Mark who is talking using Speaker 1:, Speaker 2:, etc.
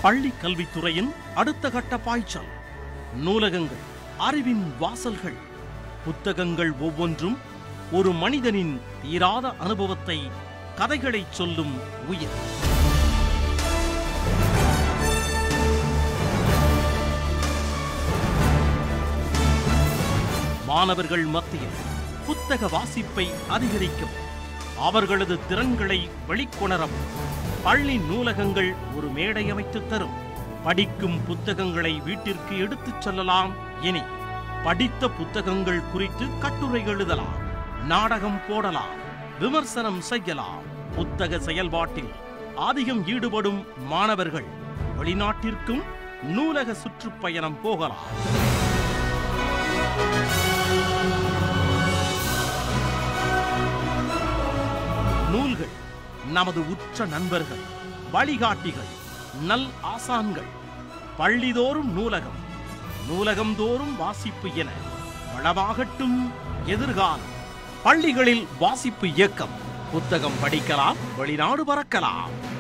Speaker 1: பள்ளி கல்வித்துறையின் அடுத்த கட்ட பாய்ச்சல் நூலகங்கள் அறிவின் வாசல்கள் புத்தகங்கள் ஒவ்வொன்றும் ஒரு மனிதனின் தீராத அனுபவத்தை கதைகளைச் சொல்லும் உயிர் மாணவர்கள் மத்தியில் புத்தக வாசிப்பை அதிகரிக்கும் அவர்களது திறன்களை வெளிக்கொணரவும் பள்ளி நூலகங்கள் ஒரு மேடை அமைத்துத் தரும் படிக்கும் புத்தகங்களை வீட்டிற்கு எடுத்துச் செல்லலாம் இனி படித்த புத்தகங்கள் குறித்து கட்டுரை எழுதலாம் நாடகம் போடலாம் விமர்சனம் செய்யலாம் புத்தக செயல்பாட்டில் அதிகம் ஈடுபடும் மாணவர்கள் வெளிநாட்டிற்கும் நூலக சுற்றுப்பயணம் போகலாம் நூல்கள் நமது உற்ற நண்பர்கள் வழிகாட்டிகள் நல் ஆசான்கள் பள்ளிதோறும் நூலகம் நூலகம் தோறும் வாசிப்பு என வளமாகட்டும் எதிர்காலம் பள்ளிகளில் வாசிப்பு இயக்கம் புத்தகம் படிக்கலாம் வெளிநாடு பறக்கலாம்